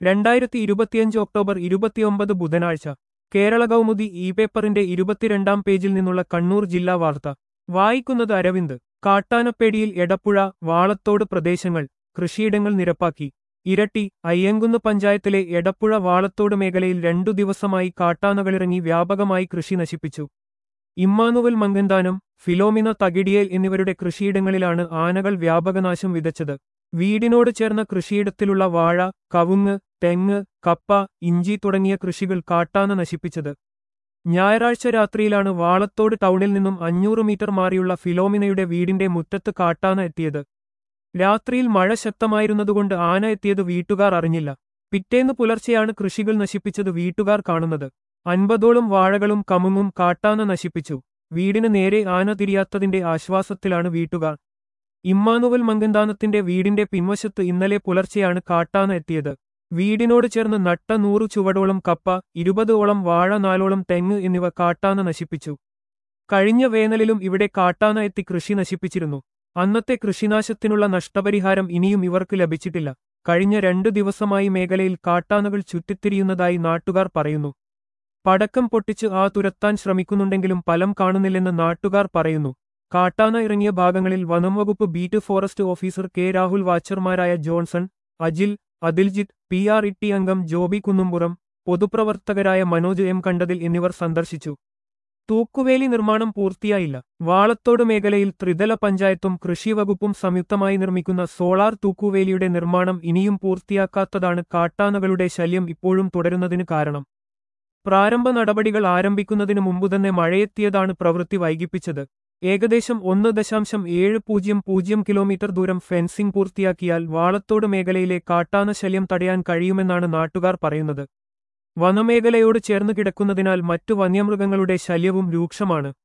രണ്ടായിരത്തി ഇരുപത്തിയഞ്ച് ഒക്ടോബർ ഇരുപത്തിയൊമ്പത് ബുധനാഴ്ച കേരള കൗമുദി ഇ പേപ്പറിന്റെ ഇരുപത്തിരണ്ടാം പേജിൽ നിന്നുള്ള കണ്ണൂർ ജില്ലാ വാർത്ത വായിക്കുന്നത് അരവിന്ദ് കാട്ടാനപ്പേടിയിൽ എടപ്പുഴ വാളത്തോട് പ്രദേശങ്ങൾ കൃഷിയിടങ്ങൾ നിരപ്പാക്കി ഇരട്ടി അയ്യങ്കുന്ന് പഞ്ചായത്തിലെ എടപ്പുഴ വാളത്തോട് മേഖലയിൽ രണ്ടു ദിവസമായി കാട്ടാനകളിറങ്ങി വ്യാപകമായി കൃഷി നശിപ്പിച്ചു ഇമ്മാനുവൽ മങ്കന്താനം ഫിലോമിന തകിടിയേൽ എന്നിവരുടെ കൃഷിയിടങ്ങളിലാണ് ആനകൾ വ്യാപകനാശം വിതച്ചത് വീടിനോട് ചേർന്ന കൃഷിയിടത്തിലുള്ള വാഴ കവുങ്ങ് തെങ്ങ് കപ്പ ഇഞ്ചി തുടങ്ങിയ കൃഷികൾ കാട്ടാന നശിപ്പിച്ചത് ഞായറാഴ്ച രാത്രിയിലാണ് വാളത്തോട് ടൗണിൽ നിന്നും അഞ്ഞൂറ് മീറ്റർ മാറിയുള്ള ഫിലോമിനയുടെ വീടിന്റെ മുറ്റത്ത് കാട്ടാന എത്തിയത് രാത്രിയിൽ മഴ ശക്തമായിരുന്നതുകൊണ്ട് ആന എത്തിയത് വീട്ടുകാർ അറിഞ്ഞില്ല പിറ്റേന്ന് പുലർച്ചെയാണ് കൃഷികൾ നശിപ്പിച്ചത് വീട്ടുകാർ കാണുന്നത് അൻപതോളം വാഴകളും കമുങ്ങും കാട്ടാന നശിപ്പിച്ചു വീടിന് നേരെ ആന തിരിയാത്തതിന്റെ ആശ്വാസത്തിലാണ് വീട്ടുകാർ ഇമ്മാനുവൽ മങ്കന്താനത്തിന്റെ വീടിന്റെ പിൻവശത്ത് ഇന്നലെ പുലർച്ചെയാണ് കാട്ടാന എത്തിയത് വീടിനോട് ചേർന്ന് നട്ട നൂറു ചുവടോളം കപ്പ ഇരുപതോളം വാഴ നാലോളം തെങ്ങ് എന്നിവ കാട്ടാന നശിപ്പിച്ചു കഴിഞ്ഞ വേനലിലും ഇവിടെ കാട്ടാന എത്തി കൃഷി നശിപ്പിച്ചിരുന്നു അന്നത്തെ കൃഷിനാശത്തിനുള്ള നഷ്ടപരിഹാരം ഇനിയും ഇവർക്ക് ലഭിച്ചിട്ടില്ല കഴിഞ്ഞ രണ്ടു ദിവസമായി മേഖലയിൽ കാട്ടാനകൾ ചുറ്റിത്തിരിയുന്നതായി നാട്ടുകാർ പറയുന്നു പടക്കം പൊട്ടിച്ച് ആ തുരത്താൻ ശ്രമിക്കുന്നുണ്ടെങ്കിലും ഫലം കാണുന്നില്ലെന്ന് നാട്ടുകാർ പറയുന്നു കാട്ടാന ഇറങ്ങിയ ഭാഗങ്ങളിൽ വനംവകുപ്പ് beat forest officer K Rahul വാച്ചർമാരായ Johnson Ajil Adiljith P R Itty അംഗം ജോബി കുന്നുംപുറം പൊതുപ്രവർത്തകരായ മനോജ് എം കണ്ടതിൽ എന്നിവർ സന്ദർശിച്ചു തൂക്കുവേലി നിർമ്മാണം പൂർത്തിയായില്ല വാളത്തോട് മേഖലയിൽ ത്രിതല പഞ്ചായത്തും കൃഷിവകുപ്പും സംയുക്തമായി നിർമ്മിക്കുന്ന സോളാർ തൂക്കുവേലിയുടെ നിർമ്മാണം ഇനിയും പൂർത്തിയാക്കാത്തതാണ് കാട്ടാനകളുടെ ശല്യം ഇപ്പോഴും തുടരുന്നതിന് കാരണം പ്രാരംഭ നടപടികൾ ആരംഭിക്കുന്നതിനു മുമ്പുതന്നെ മഴയെത്തിയതാണ് പ്രവൃത്തി വൈകിപ്പിച്ചത് ഏകദേശം ഒന്ന് ദശാംശം ഏഴ് പൂജ്യം പൂജ്യം കിലോമീറ്റർ ദൂരം ഫെൻസിംഗ് പൂർത്തിയാക്കിയാൽ വാളത്തോട് മേഖലയിലെ കാട്ടാന ശല്യം തടയാൻ കഴിയുമെന്നാണ് നാട്ടുകാർ പറയുന്നത് വനമേഖലയോട് ചേർന്ന് കിടക്കുന്നതിനാൽ മറ്റു വന്യമൃഗങ്ങളുടെ ശല്യവും രൂക്ഷമാണ്